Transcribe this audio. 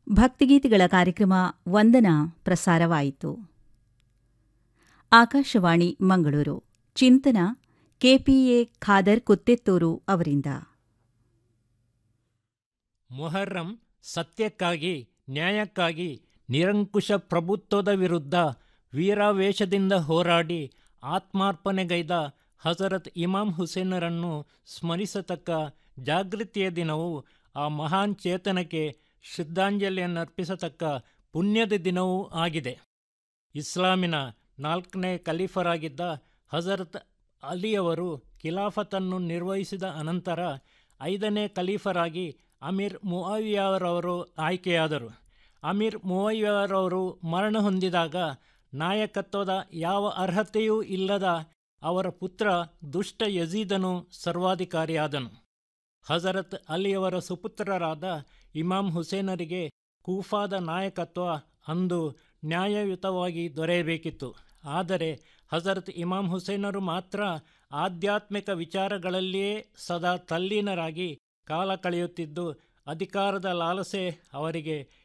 ಭಕ್ತಿಗೀತೆಗಳ ಕಾರ್ಯಕ್ರಮ ವಂದನ ಪ್ರಸಾರವಾಯಿತು ಆಕಾಶವಾಣಿ ಮಂಗಳೂರು ಚಿಂತನ ಕೆಪಿಎ ಖಾದರ್ ಕುತ್ತೆತ್ತೂರು ಅವರಿಂದ ಮೊಹರ್ರಂ ಸತ್ಯಕ್ಕಾಗಿ ನ್ಯಾಯಕ್ಕಾಗಿ ನಿರಂಕುಶ ಪ್ರಭುತ್ವದ ವಿರುದ್ಧ ವೀರಾವೇಶದಿಂದ ಹೋರಾಡಿ ಆತ್ಮಾರ್ಪಣೆಗೈದ ಹಜರತ್ ಇಮಾಮ್ ಹುಸೇನರನ್ನು ಸ್ಮರಿಸತಕ್ಕ ಜಾಗೃತಿಯ ದಿನವು ಆ ಮಹಾನ್ ಚೇತನಕ್ಕೆ ಶ್ರದ್ಧಾಂಜಲಿಯನ್ನರ್ಪಿಸತಕ್ಕ ಪುಣ್ಯದ ದಿನವೂ ಆಗಿದೆ ಇಸ್ಲಾಮಿನ ನಾಲ್ಕನೇ ಖಲೀಫರಾಗಿದ್ದ ಹಜರತ್ ಅಲಿಯವರು ಖಿಲಾಫತನ್ನು ನಿರ್ವಹಿಸಿದ ಅನಂತರ ಐದನೇ ಖಲೀಫರಾಗಿ ಅಮೀರ್ ಮುಆವಿಯಾರವರು ಆಯ್ಕೆಯಾದರು ಅಮೀರ್ ಮುಆವಿಯಾರವರು ಮರಣ ಹೊಂದಿದಾಗ ನಾಯಕತ್ವದ ಯಾವ ಅರ್ಹತೆಯೂ ಇಲ್ಲದ ಅವರ ಪುತ್ರ ದುಷ್ಟ ಯಜೀದನು ಸರ್ವಾಧಿಕಾರಿಯಾದನು ಹಜರತ್ ಅಲಿಯವರ ಸುಪುತ್ರರಾದ ಇಮಾಮ್ ಹುಸೇನರಿಗೆ ಕೂಫಾದ ನಾಯಕತ್ವ ಅಂದು ನ್ಯಾಯಯುತವಾಗಿ ದೊರೆಯಬೇಕಿತ್ತು ಆದರೆ ಹಜರತ್ ಇಮಾಮ್ ಹುಸೇನರು ಮಾತ್ರ ಆಧ್ಯಾತ್ಮಿಕ ವಿಚಾರಗಳಲ್ಲಿಯೇ ಸದಾ ತಲ್ಲೀನರಾಗಿ ಕಾಲ ಕಳೆಯುತ್ತಿದ್ದು ಅಧಿಕಾರದ ಲಾಲಸೆ ಅವರಿಗೆ